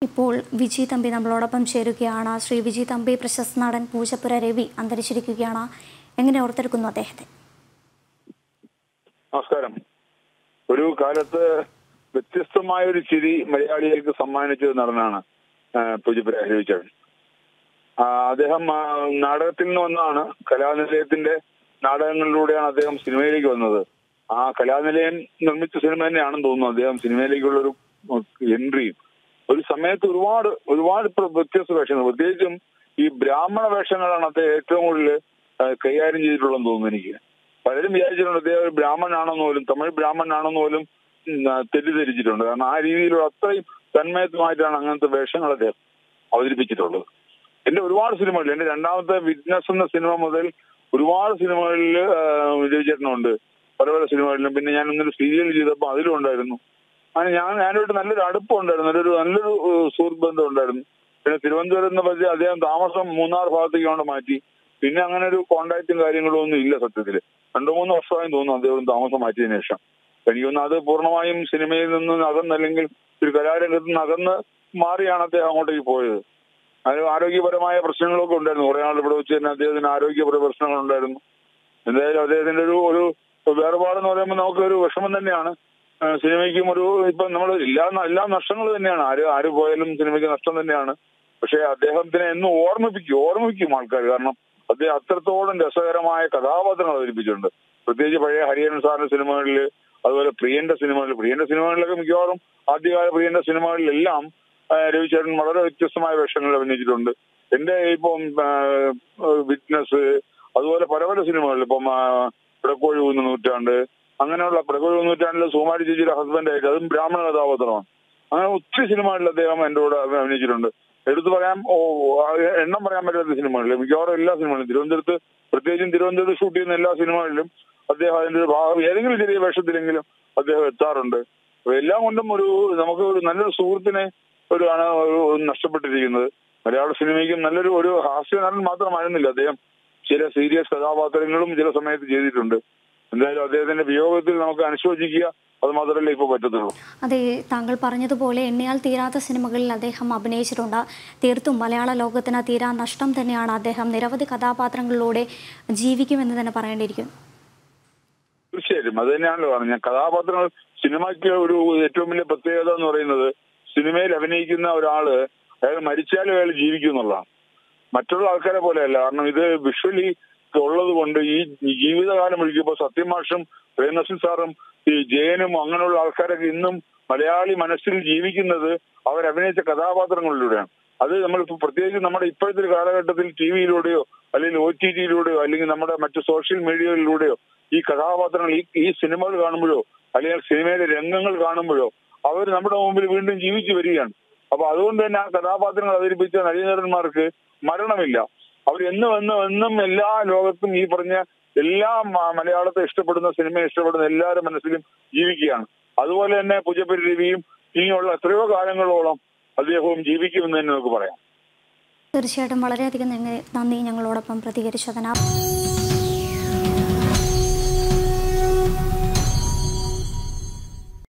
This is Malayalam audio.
ഇപ്പോൾ വിജി തമ്പി നമ്മളോടൊപ്പം ചേരുകയാണ് ശ്രീ വിജി തമ്പി പ്രശസ്ത നടൻ പൂജപ്പുര രവി അന്തരിച്ചിരിക്കുകയാണ് എങ്ങനെ ഓർത്തെടുക്കുന്നു അദ്ദേഹത്തെ നമസ്കാരം ഒരു കാലത്ത് വ്യത്യസ്തമായ ഒരു ചിരി മലയാളികൾക്ക് സമ്മാനിച്ചത് നടനാണ് പൂജപ്പുര രവിചരൺ ആ, അദ്ദേഹം ആ, നാടകത്തിൽ നിന്ന് വന്നാണ് കലാനിലയത്തിന്റെ നാടകങ്ങളിലൂടെയാണ് അദ്ദേഹം സിനിമയിലേക്ക് വന്നത് ആ കലാനിലയം നിർമ്മിച്ച സിനിമ തന്നെയാണെന്ന് തോന്നുന്നു അദ്ദേഹം സിനിമയിലേക്കുള്ള ഒരു എൻട്രിയും ഒരു സമയത്ത് ഒരുപാട് ഒരുപാട് പ്ര- വ്യത്യസ്ത വേഷങ്ങൾ പ്രത്യേകിച്ചും ഈ ബ്രാഹ്മണ വേഷങ്ങളാണ് അദ്ദേഹം ഏറ്റവും കൂടുതൽ ആ, കൈകാര്യം ചെയ്തിട്ടുള്ളതെന്ന് തോന്നുന്നു എനിക്ക് പലരും വിചാരിച്ചിട്ടുണ്ട് അദ്ദേഹം ഒരു ബ്രാഹ്മണനാണെന്ന് പോലും തമിഴ് ബ്രാഹ്മണനാണെന്ന് പോലും ഉം, ആ, തെറ്റിദ്ധരിച്ചിട്ടുണ്ട് കാരണം ആ രീതിയിലുള്ള അത്രയും തന്മയത്വമായിട്ടാണ് അങ്ങനത്തെ വേഷങ്ങൾ അദ്ദേഹം അവതരിപ്പിച്ചിട്ടുള്ളത് എന്റെ ഒരുപാട് സിനിമകളിൽ എന്റെ രണ്ടാമത്തെ വിറ്റ്നസ് എന്ന സിനിമ മുതൽ ഒരുപാട് സിനിമകളിൽ രവിചേട്ടനുണ്ട് പല പല സിനിമകളിലും പിന്നെ ഞാൻ ഇന്നൊരു സീരിയൽ ചെയ്തപ്പോൾ അതിലും ഉണ്ടായിരുന്നു അങ്ങനെ ഞാൻ ഞാനായിട്ട് നല്ലൊരു അടുപ്പം ഉണ്ടായിരുന്നു നല്ലൊരു നല്ലൊരു ഏഹ്, സുഹൃത്ത് ബന്ധം ഉണ്ടായിരുന്നു പിന്നെ തിരുവനന്തപുരം എന്ന് പറഞ്ഞാൽ അദ്ദേഹം താമസം മൂന്നാർ ഭാഗത്തേക്ക് കൊണ്ട് മാറ്റി പിന്നെ അങ്ങനെ ഒരു കോണ്ടാക്റ്റും കാര്യങ്ങളും ഒന്നും ഇല്ല സത്യത്തില് രണ്ടു മൂന്ന് വർഷമായി തോന്നുന്നു അദ്ദേഹം താമസം മാറ്റിയതിനു ശേഷം എനിക്ക് തോന്നുന്നു അത് പൂർണ്ണമായും സിനിമയിൽ നിന്ന് അകന്നല്ലെങ്കിൽ ഒരു കലാരംഗത്ത് നിന്ന് അകന്ന് മാറിയാണ് അദ്ദേഹം അങ്ങോട്ടേക്ക് പോയത് അതിന് ആരോഗ്യപരമായ പ്രശ്നങ്ങളൊക്കെ ഉണ്ടായിരുന്നു കുറെ നാൾ ഇവിടെ വെച്ച് തന്നെ അദ്ദേഹത്തിന് ആരോഗ്യപര പ്രശ്നങ്ങൾ ഉണ്ടായിരുന്നു എന്തായാലും അദ്ദേഹത്തിന്റെ ഒരു ഒരു വേർപാടെന്ന് പറയുമ്പോൾ നമുക്ക് ഒരു വിഷമം തന്നെയാണ് ആ, സിനിമയ്ക്കും ഒരു ഇപ്പൊ നമ്മൾ എല്ലാ എല്ലാ നഷ്ടങ്ങൾ തന്നെയാണ് ആര് ആര് പോയാലും സിനിമയ്ക്ക് നഷ്ടം തന്നെയാണ് പക്ഷെ അദ്ദേഹത്തിനെ എന്നും ഓർമ്മിപ്പിക്കും ഓർമ്മിപ്പിക്കും ആൾക്കാർ കാരണം അദ്ദേഹം അത്രത്തോളം രസകരമായ കഥാപാത്രങ്ങൾ അവതരിപ്പിച്ചിട്ടുണ്ട് പ്രത്യേകിച്ച് പഴയ ഹരിഹരൻ സാറിന്റെ സിനിമകളിൽ അതുപോലെ പ്രിയന്റെ സിനിമകളിൽ പ്രിയന്റെ സിനിമകളിലൊക്കെ മിക്കവാറും ആദ്യകാല പ്രിയന്റെ സിനിമകളിലെല്ലാം ആ, രവിചേട്ടൻ വളരെ വ്യത്യസ്തമായ വേഷങ്ങൾ അഭിനയിച്ചിട്ടുണ്ട് എന്റെ ഇപ്പം വിറ്റ്നസ് അതുപോലെ പല പല സിനിമകളിൽ ഇപ്പം ആ, പിടക്കോഴി ഊന്ന നൂറ്റാണ്ട് അങ്ങനെയുള്ള പിടക്കോഴി ഊന്ന നൂറ്റാണ്ടിലെ സുമാരി ചേച്ചിയുടെ ഹസ്ബൻഡായിട്ട് അതും ബ്രാഹ്മണ കഥാപാത്രമാണ് അങ്ങനെ ഒത്തിരി സിനിമകളിൽ അദ്ദേഹം എന്റെ കൂടെ അഭിനയിച്ചിട്ടുണ്ട് എടുത്തു പറയാൻ ഓ, ആ, എണ്ണം പറയാൻ പറ്റാത്ത സിനിമകളിൽ മിക്കവാറും എല്ലാ സിനിമകളിലും തിരുവനന്തപുരത്ത് പ്രത്യേകിച്ചും തിരുവനന്തപുരത്ത് ഷൂട്ട് ചെയ്യുന്ന എല്ലാ സിനിമകളിലും അദ്ദേഹം അതിന്റെ ഒരു ഭാഗം ഏതെങ്കിലും ചെറിയ വേഷത്തിലെങ്കിലും അദ്ദേഹം എത്താറുണ്ട് അപ്പൊ എല്ലാം കൊണ്ടും ഒരു നമുക്ക് ഒരു നല്ലൊരു സുഹൃത്തിനെ ഒരു ആണ് ഒരു നഷ്ടപ്പെട്ടിരിക്കുന്നത് മലയാള സിനിമയ്ക്കും നല്ലൊരു ഒരു ഹാസ്യ നടൻ മാത്രമായിരുന്നില്ല അദ്ദേഹം ചില സീരിയസ് കഥാപാത്രങ്ങളും ചില സമയത്ത് ചെയ്തിട്ടുണ്ട് എന്തായാലും അദ്ദേഹത്തിന്റെ വിയോഗത്തിൽ നമുക്ക് അനുശോചിക്കുക അത് മാത്രമല്ല ഇപ്പൊ പറ്റത്തുള്ളൂ അതെ താങ്കൾ പറഞ്ഞതുപോലെ എണ്ണിയാൽ തീരാത്ത സിനിമകളിൽ അദ്ദേഹം അഭിനയിച്ചിട്ടുണ്ട് തീർത്തും മലയാള ലോകത്തിന് തീരാ നഷ്ടം തന്നെയാണ് അദ്ദേഹം നിരവധി കഥാപാത്രങ്ങളിലൂടെ ജീവിക്കുമെന്ന് തന്നെ പറയേണ്ടിയിരിക്കും തീർച്ചയായിട്ടും അത് തന്നെയാണല്ലോ പറഞ്ഞത് കഥാപാത്രങ്ങൾ സിനിമയ്ക്ക് ഒരു ഏറ്റവും വലിയ പ്രത്യേകത എന്ന് പറയുന്നത് സിനിമയിൽ അഭിനയിക്കുന്ന ഒരാള് അയാൾ മരിച്ചാലും അയാൾ ജീവിക്കും എന്നുള്ളതാണ് മറ്റുള്ള ആൾക്കാരെ പോലെയല്ല കാരണം ഇത് വിഷ്വലി ഉള്ളത് കൊണ്ട് ഈ ജീവിതകാലം ഒഴുകിയപ്പോൾ സത്യമാഷും പ്രേംനസീർ സാറും ഈ ജയനും അങ്ങനെയുള്ള ആൾക്കാരൊക്കെ ഇന്നും മലയാളി മനസ്സിൽ ജീവിക്കുന്നത് അവർ അഭിനയിച്ച കഥാപാത്രങ്ങളിലൂടെയാണ് അത് നമ്മൾ പ്രത്യേകിച്ച് നമ്മുടെ ഇപ്പോഴത്തെ ഒരു കാലഘട്ടത്തിൽ ടി വിയിലൂടെയോ അല്ലെങ്കിൽ ഒ ടി ടിയിലൂടെയോ അല്ലെങ്കിൽ നമ്മുടെ മറ്റു സോഷ്യൽ മീഡിയകളിലൂടെയോ ഈ കഥാപാത്രങ്ങൾ ഈ ഈ സിനിമകൾ കാണുമ്പോഴോ അല്ലെങ്കിൽ സിനിമയിലെ രംഗങ്ങൾ കാണുമ്പോഴോ അവർ നമ്മുടെ മുമ്പിൽ വീണ്ടും ജീവിച്ചു വരികയാണ് അപ്പൊ അതുകൊണ്ട് തന്നെ ആ കഥാപാത്രങ്ങൾ അവതരിപ്പിച്ച നടീനടന്മാർക്ക് മരണമില്ല അവർ എന്നും എന്നും എന്നും എല്ലാ ലോകത്തും ഈ പറഞ്ഞ എല്ലാ മ- മലയാളത്തെ ഇഷ്ടപ്പെടുന്ന സിനിമയെ ഇഷ്ടപ്പെടുന്ന എല്ലാവരുടെ മനസ്സിലും ജീവിക്കുകയാണ് അതുപോലെ തന്നെ പുജപ്പരി രവിയും ഇനിയുള്ള എത്രയോ കാലങ്ങളോളം അദ്ദേഹവും ജീവിക്കുമെന്ന് തന്നെ നമുക്ക് പറയാം തീർച്ചയായിട്ടും വളരെയധികം നന്ദി- നന്ദി ഞങ്ങളോടൊപ്പം പ്രതികരിച്ചതിന്